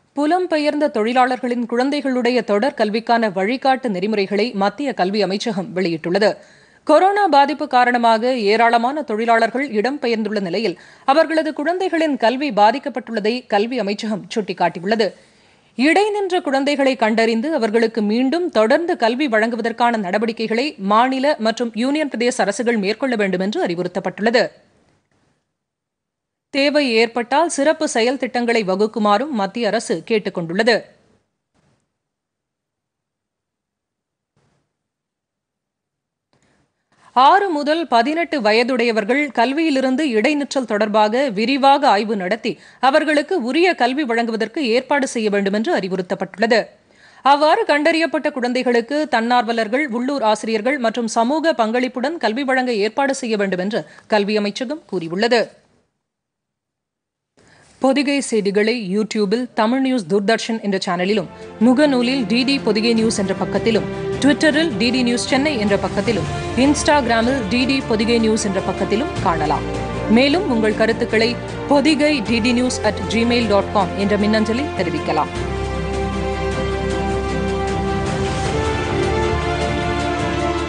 புலம்பெயர்ந்த தொழிலாளர்களின் குழந்தைகளுடைய தொடர் கல்விக்கான வழிகாட்டு நெறிமுறைகளை மத்திய கல்வி அமைச்சகம் வெளியிட்டுள்ளது கொரோனா பாதிப்பு காரணமாக ஏராளமான தொழிலாளர்கள் இடம்பெயர்ந்துள்ள நிலையில் அவர்களது குழந்தைகளின் கல்வி பாதிக்கப்பட்டுள்ளதை கல்வி அமைச்சகம் சுட்டிக்காட்டியுள்ளது இடைநின்ற குழந்தைகளை கண்டறிந்து அவர்களுக்கு மீண்டும் தொடர்ந்து கல்வி வழங்குவதற்கான நடவடிக்கைகளை மாநில மற்றும் யூனியன் பிரதேச அரசுகள் மேற்கொள்ள வேண்டும் என்று அறிவுறுத்தப்பட்டுள்ளது தேவை ஏற்பட்டால் சிறப்பு செயல் திட்டங்களை வகுக்குமாறும் மத்திய அரசு கேட்டுக் கொண்டுள்ளது ஆறு முதல் பதினெட்டு வயதுடையவர்கள் கல்வியிலிருந்து இடைநிற்றல் தொடர்பாக விரிவாக ஆய்வு நடத்தி அவர்களுக்கு உரிய கல்வி வழங்குவதற்கு ஏற்பாடு செய்ய வேண்டும் என்று அறிவுறுத்தப்பட்டுள்ளது அவ்வாறு கண்டறியப்பட்ட குழந்தைகளுக்கு தன்னார்வலர்கள் உள்ளூர் ஆசிரியர்கள் மற்றும் சமூக பங்களிப்புடன் கல்வி வழங்க ஏற்பாடு செய்ய வேண்டும் என்று கல்வி அமைச்சகம் கூறியுள்ளது பொதிகை செய்திகளை யூடியூபில் தமிழ் நியூஸ் தூர்தர்ஷன் என்ற சேனலிலும் முகநூலில் டிடி பொதிகை நியூஸ் என்ற பக்கத்திலும் ட்விட்டரில் டிடி நியூஸ் சென்னை என்ற பக்கத்திலும் இன்ஸ்டாகிராமில் டிடி பொதிகை நியூஸ் என்ற பக்கத்திலும் காணலாம் மேலும் உங்கள் கருத்துக்களை Podhigai DD news at Gmail dot com என்ற மின்னஞ்சலில் தெரிவிக்கலாம்